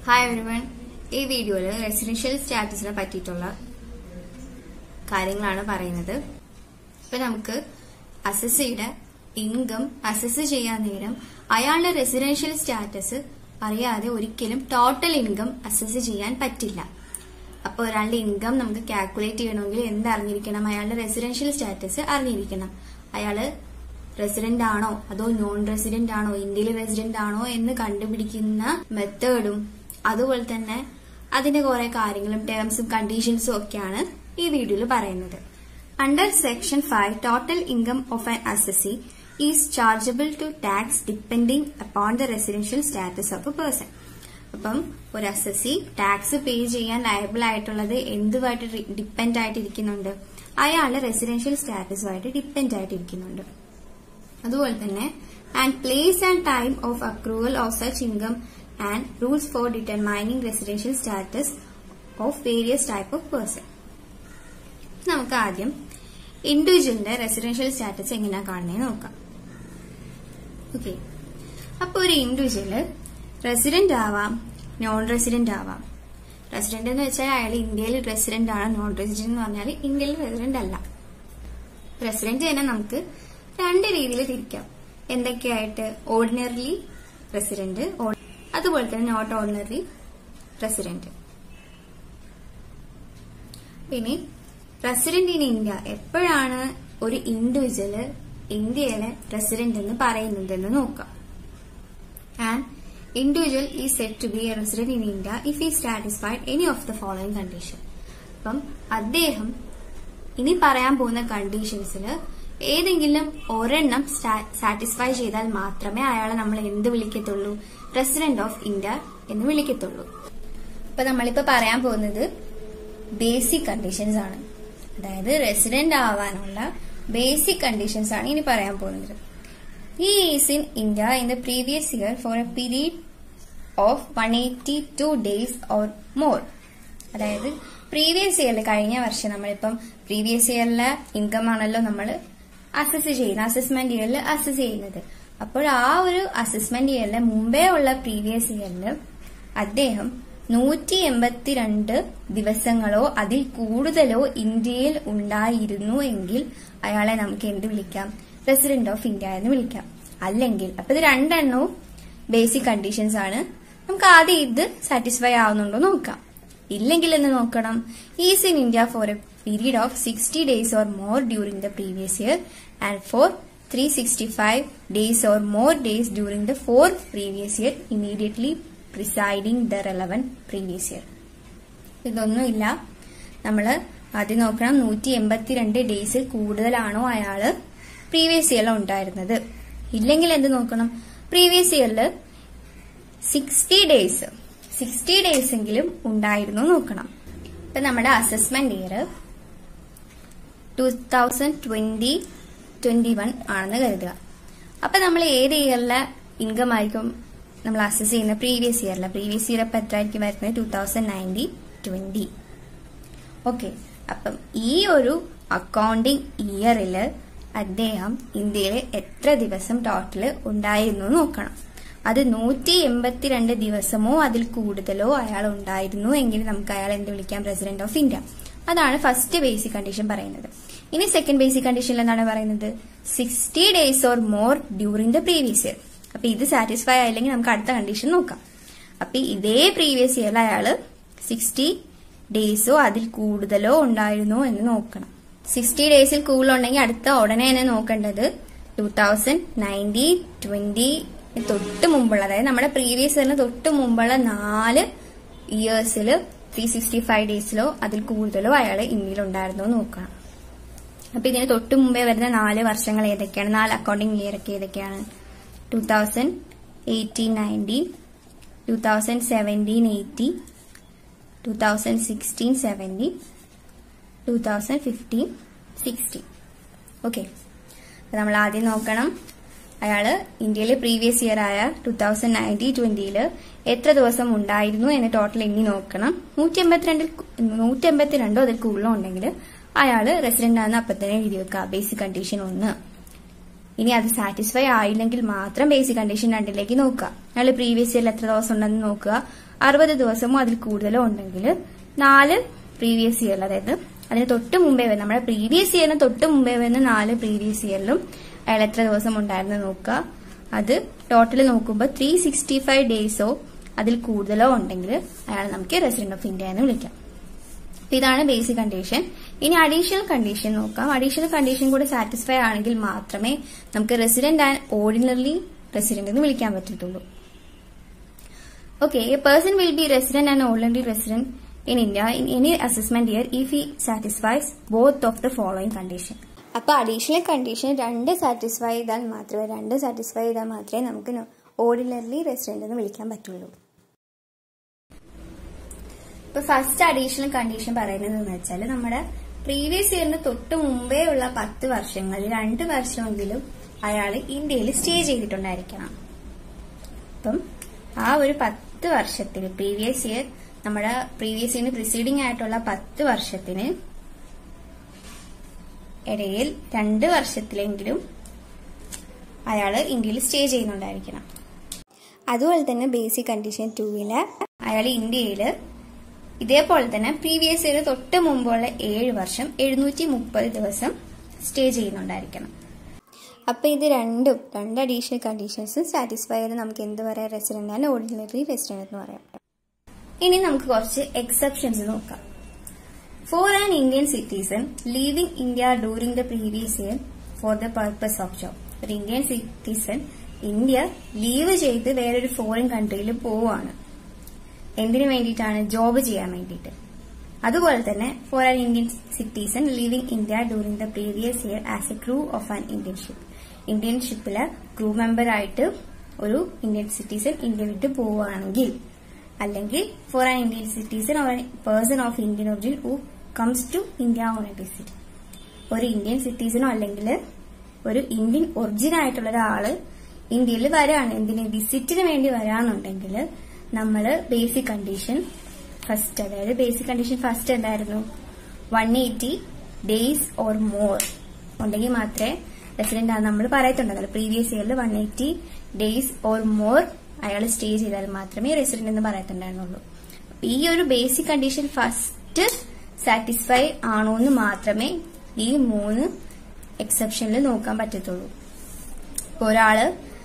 Hi everyone ഈ വീഡിയോയിൽ residential സ്റ്റാറ്റസിനെ പറ്റിയിട്ടുള്ള കാര്യങ്ങളാണ് പറയുന്നത് ഇപ്പൊ നമുക്ക് അസസിയുടെ ഇൻകം അസസ് ചെയ്യാൻ നേരം അയാളുടെ റെസിഡൻഷ്യൽ സ്റ്റാറ്റസ് അറിയാതെ ഒരിക്കലും ടോട്ടൽ ഇൻകം അസസ് ചെയ്യാൻ പറ്റില്ല അപ്പോൾ ഒരാളുടെ ഇൻകം നമുക്ക് കാൽക്കുലേറ്റ് ചെയ്യണമെങ്കിൽ എന്ത് അറിഞ്ഞിരിക്കണം അയാളുടെ റെസിഡൻഷ്യൽ സ്റ്റാറ്റസ് അറിഞ്ഞിരിക്കണം അയാള് റെസിഡന്റ് ആണോ അതോ നോൺ റെസിഡന്റ് ആണോ ഇന്ത്യയിൽ റെസിഡന്റ് ആണോ എന്ന് കണ്ടുപിടിക്കുന്ന മെത്തേഡും അതുപോലെ തന്നെ അതിന്റെ കുറെ കാര്യങ്ങളും ടേംസും കണ്ടീഷൻസും ഒക്കെയാണ് ഈ വീഡിയോയിൽ പറയുന്നത് under section five total income of an assessee is chargeable to tax depending upon the residential status of a person അപ്പം ഒരു അസസി ടാക്സ് പേ ചെയ്യാൻ ലയബിൾ ആയിട്ടുള്ളത് എന്തുമായിട്ട് ഡിപ്പെൻഡ് ആയിട്ടിരിക്കുന്നുണ്ട് അയാളുടെ റെസിഡൻഷ്യൽ സ്റ്റാറ്റസുമായിട്ട് ഡിപ്പെൻഡ് ആയിട്ടിരിക്കുന്നുണ്ട് അതുപോലെ തന്നെ and place and time of accrual of such income and rules for determining residential status of various type of person നമുക്ക് ആദ്യം ഇൻഡിവിജ്വലിന്റെ റെസിഡൻഷ്യൽ സ്റ്റാറ്റസ് എങ്ങനെയാ കാണുന്നത് നോക്കാം ഓക്കെ അപ്പൊ ഒരു ഇൻഡിവിജ്വല് റെസിഡന്റ് ആവാം നോൺ റെസിഡന്റ് ആവാം റെസിഡന്റ് എന്ന് വെച്ചാൽ അയാൾ ഇന്ത്യയിൽ റെസിഡന്റ് ആണ് നോൺ റെസിഡന്റ് എന്ന് പറഞ്ഞാൽ ഇന്ത്യയിൽ റെസിഡന്റ് അല്ല റെസിഡന്റ് തന്നെ നമുക്ക് രണ്ട് രീതിയിൽ തിരിക്കാം എന്തൊക്കെയായിട്ട് ഓർഡിനറി റെസിഡന്റ് അതുപോലെ തന്നെ നോട്ട് ഓർഡിനറി റെസിഡന്റ് ഇനി റെസിഡന്റ് ഇൻ ഇന്ത്യ എപ്പോഴാണ് ഒരു ഇൻഡിവിജ്വല് ഇന്ത്യയിലെ റെസിഡന്റ് എന്ന് പറയുന്നതെന്ന് നോക്കാം ആൻഡ് ഇൻഡിവിജ്വൽ ഈ set to B A resident in India if ഈ satisfied any of the following condition അപ്പം അദ്ദേഹം ഇനി പറയാൻ പോകുന്ന കണ്ടീഷൻസിൽ ഏതെങ്കിലും ഒരെണ്ണം സാറ്റിസ്ഫൈ ചെയ്താൽ മാത്രമേ അയാളെ നമ്മൾ എന്ത് വിളിക്കത്തുള്ളൂ റെസിഡന്റ് ഓഫ് ഇന്ത്യ എന്ന് വിളിക്കത്തുള്ളൂ അപ്പൊ നമ്മളിപ്പോ പറയാൻ പോകുന്നത് ബേസിക് കണ്ടീഷൻസ് ആണ് അതായത് റെസിഡന്റ് ആവാനുള്ള ബേസിക് കണ്ടീഷൻസ് ആണ് ഇനി പറയാൻ പോകുന്നത് he is in India in the previous year for a period of one eighty two days or more അതായത് പ്രീവിയസ് ഇയറിൽ കഴിഞ്ഞ വർഷം നമ്മളിപ്പം പ്രീവിയസ് ഇയറിലെ ഇൻകം ആണല്ലോ നമ്മൾ അസസ് ചെയ്യുന്നത് അസസ്മെന്റ് ഇയറിൽ അസസ് ചെയ്യുന്നത് അപ്പോൾ ആ ഒരു അസസ്മെന്റ് ഇയറിലെ മുമ്പേ ഉള്ള പ്രീവിയസ് ഇയറിൽ അദ്ദേഹം നൂറ്റി എൺപത്തിരണ്ട് ദിവസങ്ങളോ അതിൽ കൂടുതലോ ഇന്ത്യയിൽ ഉണ്ടായിരുന്നു എങ്കിൽ അയാളെ നമുക്ക് എന്ത് വിളിക്കാം പ്രസിഡന്റ് ഓഫ് ഇന്ത്യ എന്ന് വിളിക്കാം അല്ലെങ്കിൽ അപ്പൊ ഇത് രണ്ടെണ്ണവും ബേസിക് കണ്ടീഷൻസ് ആണ് നമുക്ക് ആദ്യം ഇത് സാറ്റിസ്ഫൈ ആവുന്നുണ്ടോ നോക്കാം ഇല്ലെങ്കിൽ എന്ന് നോക്കണം is in India for a period of sixty days or more during the previous year and for three sixty five days or more days during the four previous year immediately preceding the relevant previous year ഇതൊന്നുമില്ല നമ്മൾ ആദ്യം നോക്കണം നൂറ്റി എൺപത്തിരണ്ട് days കൂടുതലാണോ അയാള് previous ഇയറിൽ ഉണ്ടായിരുന്നത് ഇല്ലെങ്കിൽ എന്ത് നോക്കണം പ്രീവിയസ് ഇയറിൽ സിക്സ്റ്റി ഡേയ്സ് സിക്സ്റ്റി ഡേയ്സ് എങ്കിലും ഉണ്ടായിരുന്നു നോക്കണം ഇപ്പൊ നമ്മുടെ assessment year two thousand twenty twenty one ആണെന്ന് കരുതുക അപ്പൊ നമ്മൾ ഏത് ഇയറിലെ ഇൻകം ആയിരിക്കും നമ്മൾ അസസ് ചെയ്യുന്ന പ്രീവിയസ് ഇയറിലെ പ്രീവിയസ് ഇയർ അപ്പൊ എത്ര ആയിരിക്കും വരുന്നത് two thousand nineteen twenty okay അപ്പം ഈ ഒരു അക്കൗണ്ടിങ് ഇയറിൽ അദ്ദേഹം ഇന്ത്യയിൽ എത്ര ദിവസം ടോട്ടൽ ഉണ്ടായിരുന്നു നോക്കണം അത് നൂറ്റി എൺപത്തിരണ്ട് ദിവസമോ അതിൽ കൂടുതലോ അയാൾ ഉണ്ടായിരുന്നു എങ്കിൽ നമുക്ക് അയാൾ എന്ത് വിളിക്കാം പ്രസിഡന്റ് ഓഫ് ഇന്ത്യ അതാണ് ഫസ്റ്റ് ബേസിക് കണ്ടീഷൻ പറയുന്നത് ഇനി സെക്കൻഡ് ബേസിക് കണ്ടീഷനിൽ എന്താണ് പറയുന്നത് sixty days or more during the previous year അപ്പൊ ഇത് സാറ്റിസ്ഫൈ ആയില്ലെങ്കിൽ നമുക്ക് അടുത്ത കണ്ടീഷൻ നോക്കാം അപ്പൊ ഇതേ പ്രീവിയസ് ഇയറിൽ അയാള് സിക്സ്റ്റി ഡേയ്സോ അതിൽ കൂടുതലോ ഉണ്ടായിരുന്നോ എന്ന് നോക്കണം സിക്സ്റ്റി ഡേയ്സിൽ കൂടുതലുണ്ടെങ്കിൽ അടുത്ത ഉടനെ തന്നെ നോക്കേണ്ടത് ടൂ തൗസൻഡ് നയൻറ്റീൻ ട്വന്റി തൊട്ട് മുമ്പുള്ള അതായത് നമ്മുടെ പ്രീവിയസ് ഇയറിന് തൊട്ട് മുമ്പുള്ള നാല് ഇയേഴ്സിൽ ത്രീ സിക്സ്റ്റി ഫൈവ് ഡേയ്സിലോ അതിൽ കൂടുതലോ അയാൾ ഇന്ത്യയിൽ ഉണ്ടായിരുന്നോ നോക്കണം അപ്പൊ ഇതിന് തൊട്ട് മുമ്പേ വരുന്ന നാല് വർഷങ്ങൾ ഏതൊക്കെയാണ് നാല് അക്കൗണ്ടിങ് ഇയർ ഒക്കെ ഏതൊക്കെയാണ് two thousand eighteen nineteen two thousand seventeen eighty two thousand sixteen seventeen two thousand fifteen sixteen okay നമ്മൾ ആദ്യം നോക്കണം അയാള് ഇന്ത്യയിലെ പ്രീവിയസ് ഇയർ ആയ ടൂ തൗസൻഡ് നയൻറ്റീൻ ട്വന്റിയില് എത്ര ദിവസം ഉണ്ടായിരുന്നു എന്ന് ടോട്ടൽ എണ്ണി നോക്കണം നൂറ്റി എൺപത്തിരണ്ടിൽ നൂറ്റി എൺപത്തിരണ്ടോ അതിൽ കൂടുതലോ ഉണ്ടെങ്കിൽ അയാള് റെസിഡന്റ് ആണെന്ന് അപ്പൊ തന്നെ എഴുതി വെക്കുക ബേസിക് കണ്ടീഷൻ ഒന്ന് ഇനി അത് സാറ്റിസ്ഫൈ ആയില്ലെങ്കിൽ മാത്രം ബേസിക് കണ്ടീഷൻ രണ്ടിലേക്ക് നോക്കുക അയാൾ പ്രീവിയസ് ഇയറിൽ എത്ര ദിവസം ഉണ്ടെന്ന് നോക്കുക അറുപത് ദിവസമോ അതിൽ കൂടുതലോ ഉണ്ടെങ്കിൽ നാല് പ്രീവിയസ് ഇയറിൽ അതായത് അതിന് തൊട്ട് മുമ്പേ വരുന്ന നമ്മുടെ പ്രീവിയസ് ഇയറിന് തൊട്ട് മുമ്പേ വരുന്ന നാല് പ്രീവിയസ് ഇയറിലും അയാൾ എത്ര ദിവസം ഉണ്ടായിരുന്നു നോക്കുക അത് ടോട്ടൽ നോക്കുമ്പോൾ ത്രീ സിക്സ്റ്റി ഫൈവ് ഡേയ്സോ അതിൽ കൂടുതലോ ഉണ്ടെങ്കിൽ അയാൾ നമുക്ക് റെസിഡന്റ് ഓഫ് ഇന്ത്യ എന്ന് വിളിക്കാം അപ്പൊ ഇതാണ് ബേസിക് കണ്ടീഷൻ ഇനി അഡീഷണൽ കണ്ടീഷൻ നോക്കാം അഡീഷണൽ കണ്ടീഷൻ കൂടെ സാറ്റിസ്ഫൈ ആണെങ്കിൽ മാത്രമേ നമുക്ക് റെസിഡന്റ് ആൻഡ് ഓർഡിനറി റെസിഡന്റ് എന്ന് വിളിക്കാൻ പറ്റത്തുള്ളൂ okay a person will be resident and ordinary resident in India in any assessment year if he satisfies both of the following condition അപ്പൊ additional condition രണ്ട് satisfy ചെയ്താൽ മാത്രമേ രണ്ട് സാറ്റിസ്ഫൈ ചെയ്താൽ മാത്രമേ നമുക്ക് ഓർഡിനറി റെസിഡന്റ് എന്ന് വിളിക്കാൻ പറ്റുള്ളൂ ഇപ്പൊ ഫസ്റ്റ് അഡീഷണൽ കണ്ടീഷൻ പറയുന്നത് എന്ന് വെച്ചാൽ നമ്മുടെ പ്രീവിയസ് ഇയറിന് തൊട്ട് മുമ്പേ ഉള്ള പത്ത് വർഷങ്ങളിൽ രണ്ട് വർഷമെങ്കിലും അയാൾ ഇന്ത്യയിൽ സ്റ്റേ ചെയ്തിട്ടുണ്ടായിരിക്കണം അപ്പം ആ ഒരു പത്ത് വർഷത്തിൽ പ്രീവിയസ് ഇയർ നമ്മുടെ പ്രീവിയസ് ഇയറിന് പ്രിസീഡിംഗ് ആയിട്ടുള്ള പത്ത് വർഷത്തിന് ഇടയിൽ രണ്ട് വർഷത്തിലെങ്കിലും അയാൾ ഇന്ത്യയിൽ സ്റ്റേ ചെയ്യുന്നുണ്ടായിരിക്കണം അതുപോലെ തന്നെ ബേസിക് കണ്ടീഷൻ ടൂവില് അയാൾ ഇന്ത്യയിൽ ഇതേപോലെ തന്നെ പ്രീവിയസ് ഇയർ തൊട്ട് മുമ്പുള്ള ഏഴ് വർഷം എഴുന്നൂറ്റി മുപ്പത് ദിവസം സ്റ്റേ ചെയ്യുന്നുണ്ടായിരിക്കണം അപ്പൊ ഇത് രണ്ടും രണ്ട് അഡീഷണൽ കണ്ടീഷൻസും സാറ്റിസ്ഫൈ ചെയ്ത് നമുക്ക് എന്ത് പറയാം റെസിഡന്റ് ആൻഡ് ഓർഡിനറി റെസിഡന്റ് എന്ന് പറയാം ഇനി നമുക്ക് കുറച്ച് എക്സെപ്ഷൻസ് നോക്കാം for an Indian citizen leaving India during the previous year for the purpose of job ഒരു ഇന്ത്യൻ സിറ്റിസൺ ഇന്ത്യ ലീവ് ചെയ്ത് വേറൊരു ഫോറിൻ കൺട്രിയിൽ പോവാണ് എന്തിനു വേണ്ടിയിട്ടാണ് ജോബ് ചെയ്യാൻ വേണ്ടിയിട്ട് അതുപോലെ തന്നെ for an Indian citizen living India during the previous year as a crew of an Indian ship Indian ഷിപ്പിലെ ക്രൂ മെമ്പർ ആയിട്ട് ഒരു ഇന്ത്യൻ സിറ്റിസൺ ഇന്ത്യ വിട്ട് പോവുകയാണെങ്കിൽ അല്ലെങ്കിൽ for an Indian citizen or person of Indian origin who comes to India on a visit ഒരു Indian സിറ്റിസണോ അല്ലെങ്കിൽ ഒരു ഇന്ത്യൻ ഒറിജിൻ ആയിട്ടുള്ള ഒരാള് ഇന്ത്യയിൽ വരാണ് എന്തിന് വിസിറ്റിന് വേണ്ടി വരാന്നുണ്ടെങ്കിൽ നമ്മൾ ബേസിക് കണ്ടീഷൻ ഫസ്റ്റ് അതായത് ബേസിക് കണ്ടീഷൻ ഫസ്റ്റ് എന്തായിരുന്നു one eighty days or more ഉണ്ടെങ്കിൽ മാത്രമേ റെസിഡന്റ് ആണ് നമ്മൾ പറയത്തുണ്ടാകുള്ളൂ പ്രീവിയസ് ഇയറിൽ one eighty days or more അയാൾ സ്റ്റേ ചെയ്താൽ മാത്രമേ റെസിഡന്റ് എന്ന് പറയത്തുണ്ടായിരുന്നുള്ളൂ ഈ ഒരു ബേസിക് കണ്ടീഷൻ ഫസ്റ്റ് സാറ്റിസ്ഫൈ ആണോ എന്ന് മാത്രമേ ഈ മൂന്ന് എക്സെപ്ഷനിൽ നോക്കാൻ പറ്റത്തുള്ളൂ ഇപ്പൊ ഒരാള്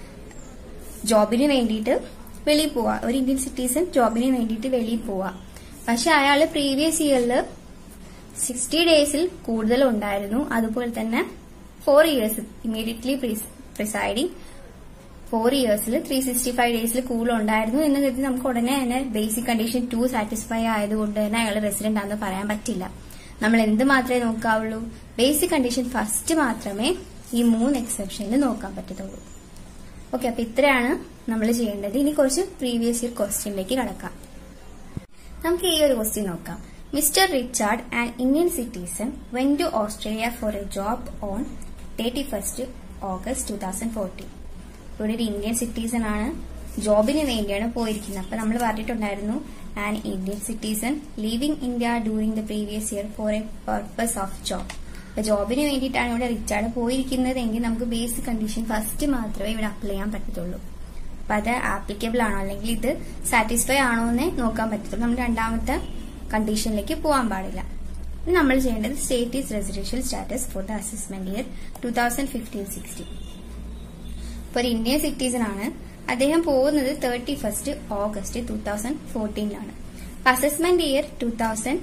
ജോബിന് വേണ്ടിയിട്ട് വെളിയിൽ പോവാ ഒരു ഇന്ത്യൻ സിറ്റിസൺ ജോബിന് വേണ്ടിയിട്ട് വെളിയിൽ പോവാ പക്ഷെ അയാൾ പ്രീവിയസ് ഇയറിൽ സിക്സ്റ്റി ഡേയ്സിൽ കൂടുതൽ ഉണ്ടായിരുന്നു അതുപോലെ തന്നെ four years immediately presiding four ഇയേഴ്സിൽ ത്രീ സിക്സ്റ്റി ഫൈവ് ഡേയ്സിൽ കൂടുതൽ ഉണ്ടായിരുന്നു എന്ന് കരുതി നമുക്ക് ഉടനെ തന്നെ ബേസിക് കണ്ടീഷൻ ടു സാറ്റിസ്ഫൈ ആയതുകൊണ്ട് തന്നെ അയാൾ റെസിഡന്റ് ആണെന്ന് പറയാൻ പറ്റില്ല നമ്മൾ എന്ത് മാത്രമേ നോക്കാവുള്ളൂ ബേസിക് കണ്ടീഷൻ ഫസ്റ്റ് മാത്രമേ ഈ മൂന്ന് എക്സെപ്ഷനിൽ നോക്കാൻ പറ്റത്തുള്ളൂ ഓക്കെ അപ്പൊ ഇത്രയാണ് നമ്മൾ ചെയ്യേണ്ടത് ഇനി കുറച്ച് പ്രീവിയസ് ഇയർ ക്വസ്റ്റ്യനിലേക്ക് കടക്കാം നമുക്ക് ഈ ഒരു ക്വസ്റ്റ്യൻ നോക്കാം mister Richard an Indian citizen went to Australia for a job on thirty first August two thousand fourteen ഇവിടെ ഒരു ഇന്ത്യൻ സിറ്റിസൺ ആണ് ജോബിന് വേണ്ടിയാണ് പോയിരിക്കുന്നത് അപ്പൊ നമ്മൾ പറഞ്ഞിട്ടുണ്ടായിരുന്നു an Indian citizen leaving India during the previous year for a purpose of job അപ്പൊ ജോബിന് വേണ്ടിയിട്ടാണ് ഇവിടെ റിച്ചാർഡ് പോയിരിക്കുന്നത് എങ്കിൽ നമുക്ക് ബേസിക് കണ്ടീഷൻ ഫസ്റ്റ് മാത്രമേ ഇവിടെ അപ്ലൈ ചെയ്യാൻ പറ്റത്തുള്ളൂ അപ്പൊ അത് ആപ്ലിക്കബിൾ ആണോ അല്ലെങ്കിൽ ഇത് സാറ്റിസ്ഫൈ ആണോ എന്നേ നോക്കാൻ പറ്റത്തുള്ളൂ നമ്മൾ രണ്ടാമത്തെ കണ്ടീഷനിലേക്ക് പോകാൻ പാടില്ല ഇനി നമ്മൾ ചെയ്യേണ്ടത് state is residential status for the assessment year two thousand fifteen sixteen ഇപ്പൊ ഒരു ഇന്ത്യൻ സിറ്റിസൺ ആണ് അദ്ദേഹം പോകുന്നത് thirty first August two thousand ഫോർട്ടീനിലാണ് assessment year two thousand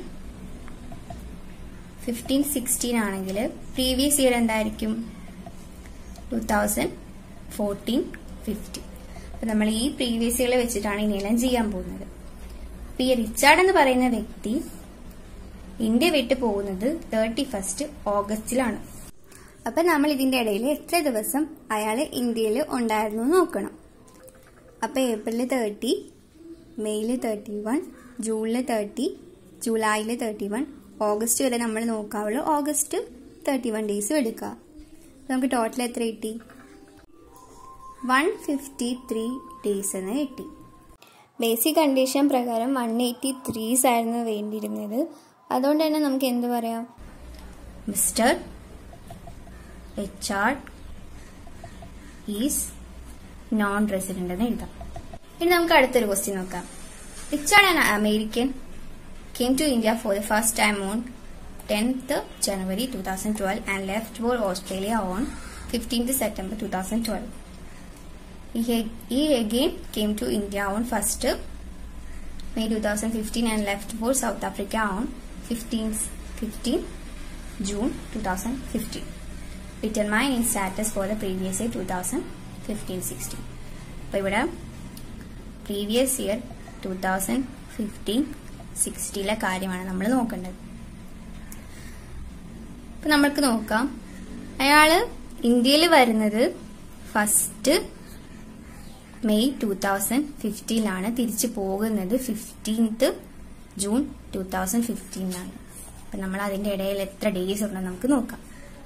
fifteen sixteen ആണെങ്കിൽ പ്രീവിയസ് ഇയർ എന്തായിരിക്കും ടൂ തൗസൻഡ് ഫോർട്ടീൻ ഫിഫ്റ്റീൻ അപ്പൊ നമ്മൾ ഈ പ്രീവിയസ് ഇയർ വെച്ചിട്ടാണ് ഇനിയെല്ലാം ചെയ്യാൻ പോകുന്നത് അപ്പൊ ഈ റിച്ചാർഡ് എന്ന് പറയുന്ന വ്യക്തി ഇന്ത്യ വിട്ട് പോകുന്നത് തേർട്ടി ഫസ്റ്റ് ഓഗസ്റ്റിലാണ് അപ്പൊ നമ്മൾ ഇതിന്റെ ഇടയിൽ എത്ര ദിവസം അയാൾ ഇന്ത്യയിൽ ഉണ്ടായിരുന്നു എന്ന് നോക്കണം അപ്പൊ ഏപ്രിൽ തേർട്ടി മെയ്യിൽ തേർട്ടി വൺ ജൂണിൽ തേർട്ടി ജൂലൈയിൽ തേർട്ടി വൺ ഓഗസ്റ്റ് വരെ നമ്മൾ നോക്കാവുള്ളൂ ഓഗസ്റ്റ് തേർട്ടി വൺ ഡേയ്സും എടുക്കുക നമുക്ക് ടോട്ടൽ എത്ര കിട്ടി വൺ ഫിഫ്റ്റി ത്രീ ഡേയ്സ് എന്ന് കിട്ടി ബേസിക് കണ്ടീഷൻ പ്രകാരം വൺ എയ്റ്റി ത്രീസ് ആയിരുന്നു വേണ്ടിയിരുന്നത് അതുകൊണ്ട് തന്നെ നമുക്ക് എന്ത് പറയാം mister Richard is non resident എന്ന് എഴുതാം ഇനി നമുക്ക് അടുത്തൊരു ക്വസ്റ്റ്യൻ നോക്കാം Richard, an American, came to India for the first time on 10th January 2012 and left for Australia on 15th September 2012. He, he again came to India on 1st May 2015 and left for South Africa on 15th 15 June 2015. Determine in status for the previous year 2015-16. അപ്പോൾ ഇവിടെ previous year two thousand fifteen സിക്സ്റ്റിയിലെ കാര്യമാണ് നമ്മൾ നോക്കേണ്ടത് അപ്പൊ നമ്മൾക്ക് നോക്കാം അയാള് ഇന്ത്യയിൽ വരുന്നത് ഫസ്റ്റ് മെയ് ടൂ തൗസൻഡ് ഫിഫ്റ്റീനിലാണ് തിരിച്ചു പോകുന്നത് ഫിഫ്റ്റീൻത്ത് ജൂൺ ടൂ തൗസൻഡ് ഫിഫ്റ്റീനിലാണ് അപ്പൊ നമ്മൾ അതിന്റെ ഇടയിൽ എത്ര ഡേയ്സ് ഉണ്ടെന്ന് നമുക്ക് നോക്കാം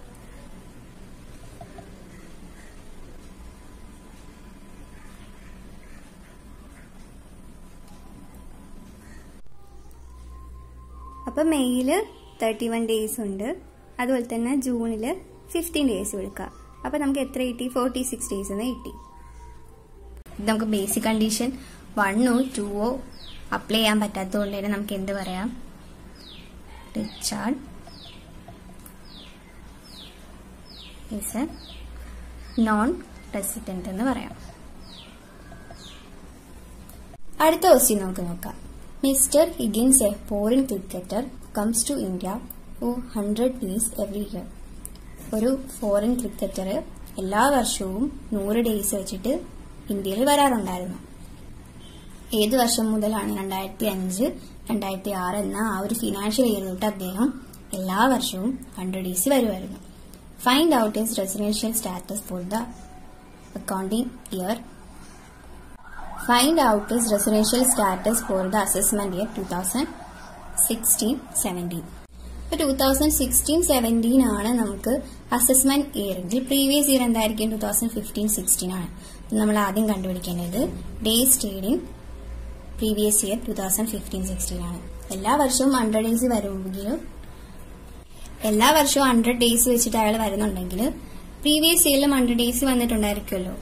അപ്പൊ മെയ്യില് തേർട്ടി വൺ ഡേയ്സ് ഉണ്ട് അതുപോലെ തന്നെ ജൂണില് ഫിഫ്റ്റീൻ ഡേയ്സ് എടുക്കുക അപ്പൊ നമുക്ക് എത്ര കിട്ടി ഫോർട്ടി സിക്സ് ഡേയ്സ് എന്ന് കിട്ടി ഇത് നമുക്ക് ബേസിക് കണ്ടീഷൻ വണ്ണോ ടുവോ അപ്ലൈ ചെയ്യാൻ പറ്റാത്തതുകൊണ്ട് തന്നെ നമുക്ക് എന്ത് പറയാം Richard is a non resident എന്ന് പറയാം അടുത്ത ക്വസ്റ്റ്യൻ നമുക്ക് നോക്കാം mister Higgins a foreign cricketer comes to India for hundred days every year ഒരു ഫോറിൻ ക്രിക്കറ്റർ എല്ലാ വർഷവും നൂറ് ഡേയ്സ് വെച്ചിട്ട് ഇന്ത്യയിൽ വരാറുണ്ടായിരുന്നു ഏത് വർഷം മുതലാണ് രണ്ടായിരത്തി അഞ്ച് രണ്ടായിരത്തി ആറ് എന്ന ആ ഒരു ഫിനാൻഷ്യൽ ഇയർ തൊട്ട് അദ്ദേഹം എല്ലാ വർഷവും ഹൺഡ്രഡ് ഡേയ്സ് വരുമായിരുന്നു find out his residential status for the accounting year find out his residential status for the assessment year two thousand sixteen seventeen ഇപ്പൊ ടൂ തൗസൻഡ് സിക്സ്റ്റീൻ സെവൻറ്റീൻ ആണ് നമുക്ക് അസസ്മെന്റ് ഇയർ എങ്കിൽ previous year എന്തായിരിക്കും two thousand fifteen sixteen ആണ് നമ്മൾ ആദ്യം കണ്ടുപിടിക്കേണ്ടത് ഡേ സ്റ്റേഡിങ് previous year two thousand fifteen sixteen ആണ് എല്ലാ വർഷവും ഹൺഡ്രഡ് ഡേയ്സ് വരുമെങ്കിലും എല്ലാ വർഷവും ഹൺഡ്രഡ് ഡേയ്സ് വെച്ചിട്ട് അയാൾ വരുന്നുണ്ടെങ്കിൽ പ്രീവിയസ് ഇയറിലും ഹൺഡ്രഡ് ഡേയ്സ് വന്നിട്ടുണ്ടായിരിക്കുമല്ലോ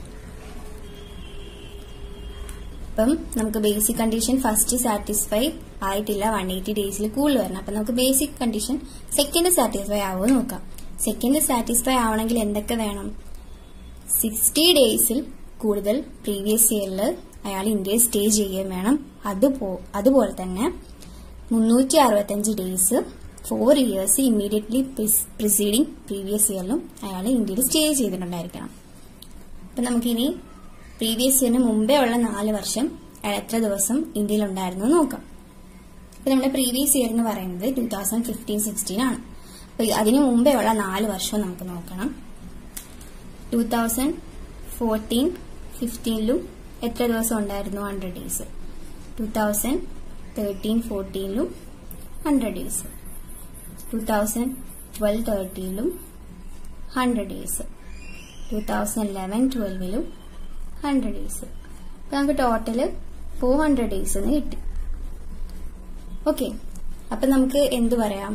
അപ്പം നമുക്ക് ബേസിക് കണ്ടീഷൻ ഫസ്റ്റ് സാറ്റിസ്ഫൈ ആയിട്ടില്ല വൺ എയ്റ്റി ഡേയ്സിൽ കൂടുതൽ വരണം അപ്പൊ നമുക്ക് ബേസിക് കണ്ടീഷൻ സെക്കൻഡ് സാറ്റിസ്ഫൈ ആവുമോ നോക്കാം സെക്കൻഡ് സാറ്റിസ്ഫൈ ആവണമെങ്കിൽ എന്തൊക്കെ വേണം സിക്സ്റ്റി ഡേയ്സിൽ കൂടുതൽ പ്രീവിയസ് ഇയറിൽ അയാൾ ഇന്ത്യയിൽ സ്റ്റേ ചെയ്യുകയും വേണം അതുപോ അതുപോലെ തന്നെ മുന്നൂറ്റി അറുപത്തഞ്ച് days four years immediately preceding previous ഇയറിലും അയാൾ ഇന്ത്യയിൽ സ്റ്റേ ചെയ്തിട്ടുണ്ടായിരിക്കണം അപ്പൊ നമുക്കിനി പ്രീവിയസ് ഇയറിന് മുമ്പേ ഉള്ള നാല് വർഷം അയാൾ എത്ര ദിവസം ഇന്ത്യയിൽ ഉണ്ടായിരുന്നു നോക്കാം അപ്പൊ നമ്മുടെ പ്രീവിയസ് ഇയർ എന്ന് പറയുന്നത് ടൂ തൗസൻഡ് ഫിഫ്റ്റീൻ സിക്സ്റ്റീൻ ആണ് അപ്പൊ അതിന് മുമ്പേ ഉള്ള നാല് വർഷം നമുക്ക് നോക്കണം ടൂ തൗസൻഡ് ഫോർട്ടീൻ ഫിഫ്റ്റീനിലും എത്ര ദിവസം ഉണ്ടായിരുന്നു hundred days two thousand thirteen ഫോർട്ടീനിലും hundred days two thousand twelve തേർട്ടീനിലും hundred days two thousand eleven ട്വൽവിലും ഹൺഡ്രഡ് ഡേയ്സ് അപ്പൊ നമുക്ക് ടോട്ടല് ഫോർ ഹൺഡ്രഡ് ഡേയ്സ് എന്ന് കിട്ടി ഓക്കെ അപ്പൊ നമുക്ക് എന്ത് പറയാം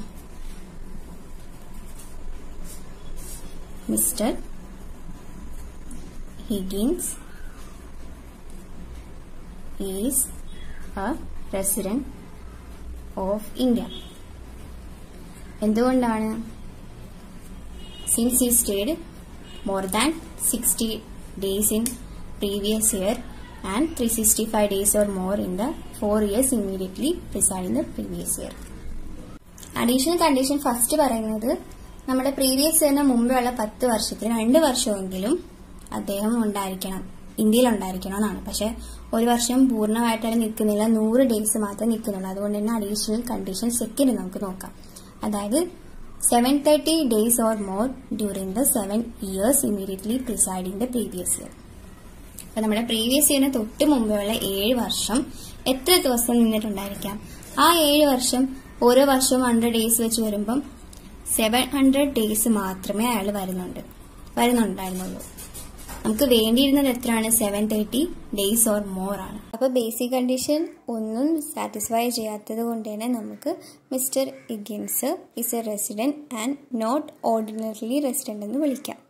mister Higgins is a resident of India എന്തുകൊണ്ടാണ് since he stayed more than sixty days in previous year and 365 days or more in the 4 years immediately preceding the previous year. Additional condition first പറയുന്നത് നമ്മുടെ previous ഇയറിന് മുമ്പെയുള്ള പത്ത് വർഷത്തിൽ രണ്ട് വർഷമെങ്കിലും അദ്ദേഹം ഉണ്ടായിരിക്കണം ഇന്ത്യയിൽ ഉണ്ടായിരിക്കണം എന്നാണ് പക്ഷെ ഒരു വർഷം പൂർണ്ണമായിട്ട് നിൽക്കുന്നില്ല നൂറ് ഡേയ്സ് മാത്രമേ നിൽക്കുന്നുള്ളൂ അതുകൊണ്ട് തന്നെ അഡീഷണൽ കണ്ടീഷൻ സെക്കൻഡ് നമുക്ക് നോക്കാം അതായത് seven thirty days or more during the seven years immediately presiding the previous year അപ്പൊ നമ്മുടെ പ്രീവിയസ് ഇയറിന് തൊട്ട് മുമ്പെയുള്ള ഏഴ് വർഷം എത്ര ദിവസം നിന്നിട്ടുണ്ടായിരിക്കാം ആ ഏഴ് വർഷം ഓരോ വർഷവും ഹൺഡ്രഡ് ഡേയ്സ് വെച്ച് വരുമ്പം സെവൻ ഹൺഡ്രഡ് ഡേയ്സ് മാത്രമേ അയാൾ വരുന്നുണ്ട് വരുന്നുണ്ടായിരുന്നുള്ളൂ നമുക്ക് വേണ്ടിയിരുന്നത് എത്രയാണ് seven thirty days or more ആണ് അപ്പൊ ബേസിക് കണ്ടീഷൻ ഒന്നും സാറ്റിസ്ഫൈ ചെയ്യാത്തത് കൊണ്ട് തന്നെ നമുക്ക് mister Higgins is a resident and not ordinarily resident എന്ന് വിളിക്കാം